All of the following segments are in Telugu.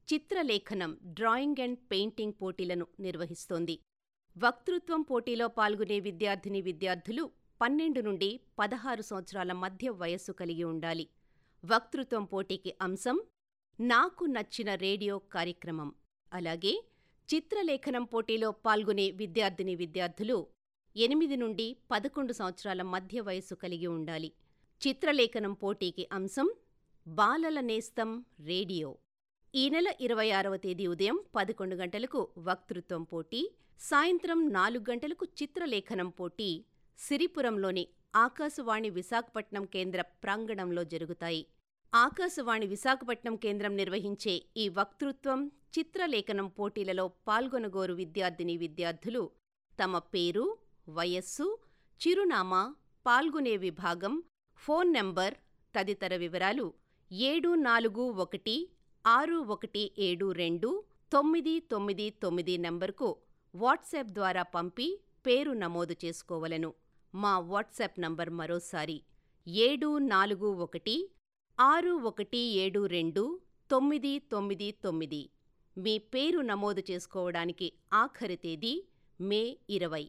చిత్రలేఖనం డ్రాయింగ్ అండ్ పెయింటింగ్ పోటీలను నిర్వహిస్తోంది వక్తృత్వం పోటీలో పాల్గొనే విద్యార్థిని విద్యార్థులు పన్నెండు నుండి పదహారు సంవత్సరాల మధ్య వయస్సు కలిగి ఉండాలి వక్తృత్వం పోటీకి అంశం నాకు నచ్చిన రేడియో కార్యక్రమం అలాగే చిత్రలేఖనం పోటీలో పాల్గొనే విద్యార్థిని విద్యార్థులు ఎనిమిది నుండి పదకొండు సంవత్సరాల మధ్య వయస్సు కలిగి ఉండాలి చిత్రలేఖనం పోటీకి అంశం బాలల నేస్తం రేడియో ఈ నెల ఇరవై ఆరవ తేదీ ఉదయం పదకొండు గంటలకు వక్తృత్వం పోటీ సాయంత్రం నాలుగు గంటలకు చిత్రలేఖనం పోటీ సిరిపురంలోని ఆకాశవాణి విశాఖపట్నం కేంద్ర ప్రాంగణంలో జరుగుతాయి ఆకాశవాణి విశాఖపట్నం కేంద్రం నిర్వహించే ఈ వక్తృత్వం చిత్రలేఖనం పోటీలలో పాల్గొనగోరు విద్యార్థిని విద్యార్థులు తమ పేరు వయస్సు చిరునామా పాల్గొనే విభాగం ఫోన్ నంబర్ తదితర వివరాలు ఏడు నాలుగు ఒకటి ఆరు ఒకటి ఏడు రెండు తొమ్మిది తొమ్మిది తొమ్మిది నంబర్కు వాట్సాప్ ద్వారా పంపి పేరు నమోదు చేసుకోవలను మా వాట్సాప్ నంబర్ మరోసారి ఏడు నాలుగు ఒకటి ఆరు ఒకటి ఏడు రెండు తొమ్మిది తొమ్మిది తొమ్మిది మీ పేరు నమోదు చేసుకోవడానికి ఆఖరి తేదీ మే ఇరవై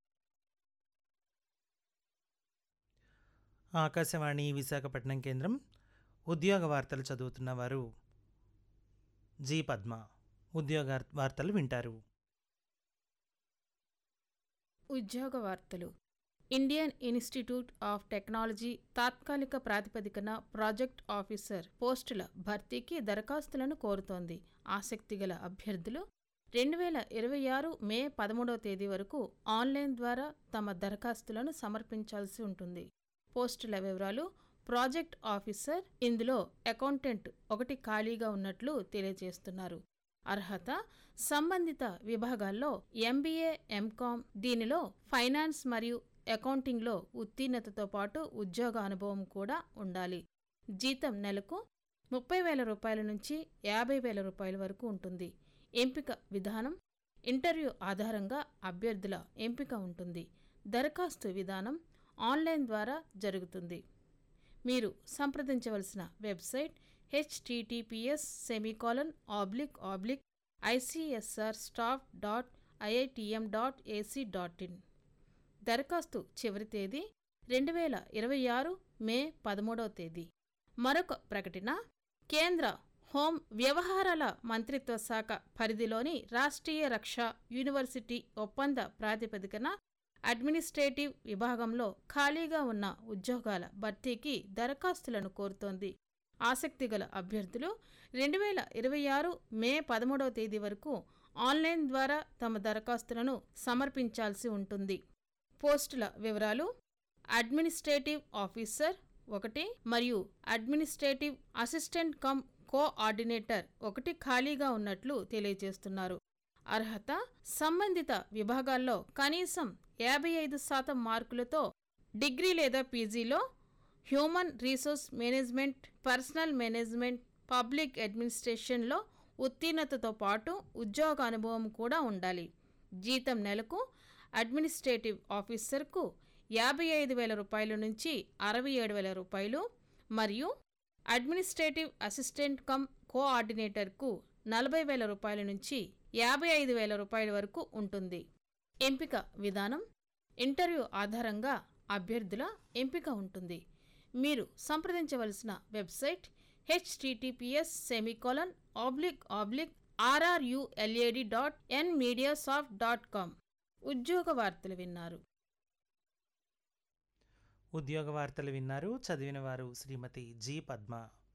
ఆకాశవాణి విశాఖపట్నం కేంద్రం ఉద్యోగ వార్తలు చదువుతున్న వారు జి పద్మ ఉద్యోగ వార్తలు వింటారు ఉద్యోగ వార్తలు ఇండియన్ ఇన్స్టిట్యూట్ ఆఫ్ టెక్నాలజీ తాత్కాలిక ప్రాతిపదికన ప్రాజెక్ట్ ఆఫీసర్ పోస్టుల భర్తీకి దరఖాస్తులను కోరుతోంది ఆసక్తిగల అభ్యర్థులు రెండు వేల ఇరవై ఆరు మే పదమూడవ తేదీ వరకు ఆన్లైన్ ద్వారా తమ దరఖాస్తులను సమర్పించాల్సి ఉంటుంది పోస్టుల వివరాలు ప్రాజెక్ట్ ఆఫీసర్ ఇందులో అకౌంటెంట్ ఒకటి ఖాళీగా ఉన్నట్లు తెలియజేస్తున్నారు అర్హత సంబంధిత విభాగాల్లో ఎంబీఏ ఎంకామ్ దీనిలో ఫైనాన్స్ మరియు అకౌంటింగ్లో ఉత్తీర్ణతతో పాటు ఉద్యోగ అనుభవం కూడా ఉండాలి జీతం నెలకు ముప్పై వేల రూపాయల నుంచి యాభై వేల రూపాయల వరకు ఉంటుంది ఎంపిక విధానం ఇంటర్వ్యూ ఆధారంగా అభ్యర్థుల ఎంపిక ఉంటుంది దరఖాస్తు విధానం ఆన్లైన్ ద్వారా జరుగుతుంది మీరు సంప్రదించవలసిన website HTTPS semicolon oblique oblique ICSR staff dot IITM dot AC dot in దరఖాస్తు చివరి తేదీ రెండు వేల ఇరవై ఆరు మే పదమూడవ తేదీ మరొక ప్రకటన కేంద్ర హోం వ్యవహారాల మంత్రిత్వ శాఖ పరిధిలోని రాష్ట్రీయ రక్షా యూనివర్సిటీ ఒప్పంద ప్రాతిపదికన అడ్మినిస్ట్రేటివ్ విభాగంలో ఖాళీగా ఉన్న ఉద్యోగాల భర్తీకి దరఖాస్తులను కోరుతోంది ఆసక్తిగల అభ్యర్థులు రెండు వేల ఇరవై ఆరు మే పదమూడవ తేదీ వరకు ఆన్లైన్ ద్వారా తమ దరఖాస్తులను సమర్పించాల్సి ఉంటుంది పోస్టుల వివరాలు అడ్మినిస్ట్రేటివ్ ఆఫీసర్ ఒకటి మరియు అడ్మినిస్ట్రేటివ్ అసిస్టెంట్ కమ్ కోఆర్డినేటర్ ఒకటి ఖాళీగా ఉన్నట్లు తెలియజేస్తున్నారు అర్హత సంబంధిత విభాగాల్లో కనీసం యాభై ఐదు శాతం మార్కులతో డిగ్రీ లేదా పీజీలో human resource management personnel management public అడ్మినిస్ట్రేషన్లో ఉత్తీర్ణతతో పాటు ఉద్యోగ అనుభవం కూడా ఉండాలి జీతం నెలకు అడ్మినిస్ట్రేటివ్ ఆఫీసర్కు యాభై ఐదు వేల రూపాయల నుంచి అరవై ఏడు వేల రూపాయలు మరియు అడ్మినిస్ట్రేటివ్ అసిస్టెంట్ కమ్ కోఆర్డినేటర్కు నలభై వేల రూపాయల నుంచి యాభై ఐదు వేల రూపాయల వరకు ఉంటుంది ఎంపిక విధానం ఇంటర్వ్యూ ఆధారంగా అభ్యర్థుల ఎంపిక ఉంటుంది మీరు సంప్రదించవలసిన website HTTPS semicolon oblique oblique RRULAD dot N mediasoft dot com ఉద్యోగ వార్తలు విన్నారు ఉద్యోగ వార్తలు విన్నారు చదివిన వారు శ్రీమతి జి పద్మ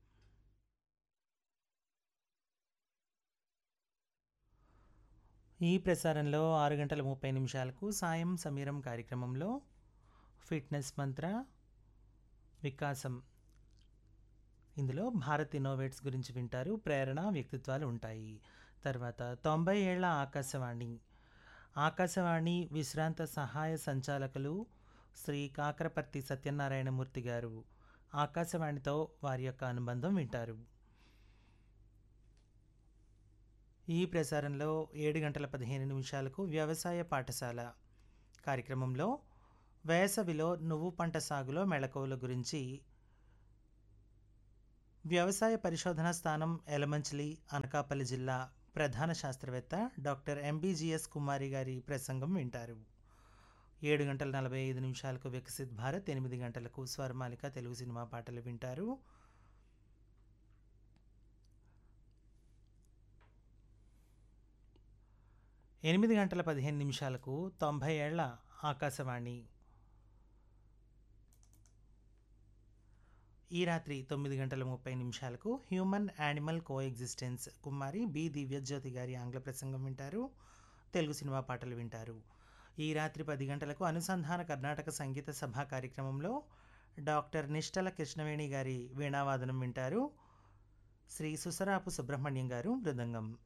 ఈ ప్రసారంలో ఆరు గంటల ముప్పై నిమిషాలకు సాయం సమీరం కార్యక్రమంలో ఫిట్నెస్ మంత్ర వికాసం ఇందులో భారత్ ఇన్నోవేట్స్ గురించి వింటారు ప్రేరణ వ్యక్తిత్వాలు ఉంటాయి తర్వాత తొంభై ఏళ్ల ఆకాశవాణి ఆకాశవాణి విశ్రాంత సహాయ సంచాలకులు శ్రీ కాకరపర్తి సత్యనారాయణమూర్తి గారు ఆకాశవాణితో వారి యొక్క అనుబంధం వింటారు ఈ ప్రసారంలో ఏడు గంటల పదిహేను నిమిషాలకు వ్యవసాయ పాఠశాల కార్యక్రమంలో వేసవిలో నువ్వు పంట సాగులో మెళకువల గురించి వ్యవసాయ పరిశోధనా స్థానం ఎలమంచిలి అనకాపల్లి జిల్లా ప్రధాన శాస్త్రవేత్త డాక్టర్ ఎంబీజీఎస్ కుమారి గారి ప్రసంగం వింటారు ఏడు గంటల నలభై ఐదు నిమిషాలకు వికసిత్ భారత్ ఎనిమిది గంటలకు స్వరమాలిక తెలుగు సినిమా పాటలు వింటారు ఎనిమిది గంటల పదిహేను నిమిషాలకు తొంభై ఏళ్ల ఆకాశవాణి ఈ రాత్రి తొమ్మిది గంటల ముప్పై నిమిషాలకు human animal coexistence Kumari B Divyajyothi గారి ఆంగ్ల ప్రసంగం వింటారు తెలుగు సినిమా పాటలు వింటారు ఈ రాత్రి పది గంటలకు అనుసంధాన కర్ణాటక సంగీత సభా కార్యక్రమంలో డాక్టర్ నిష్టల కృష్ణవేణి గారి వీణావాదనం వింటారు శ్రీ సుసరాపు సుబ్రహ్మణ్యం గారు మృదంగం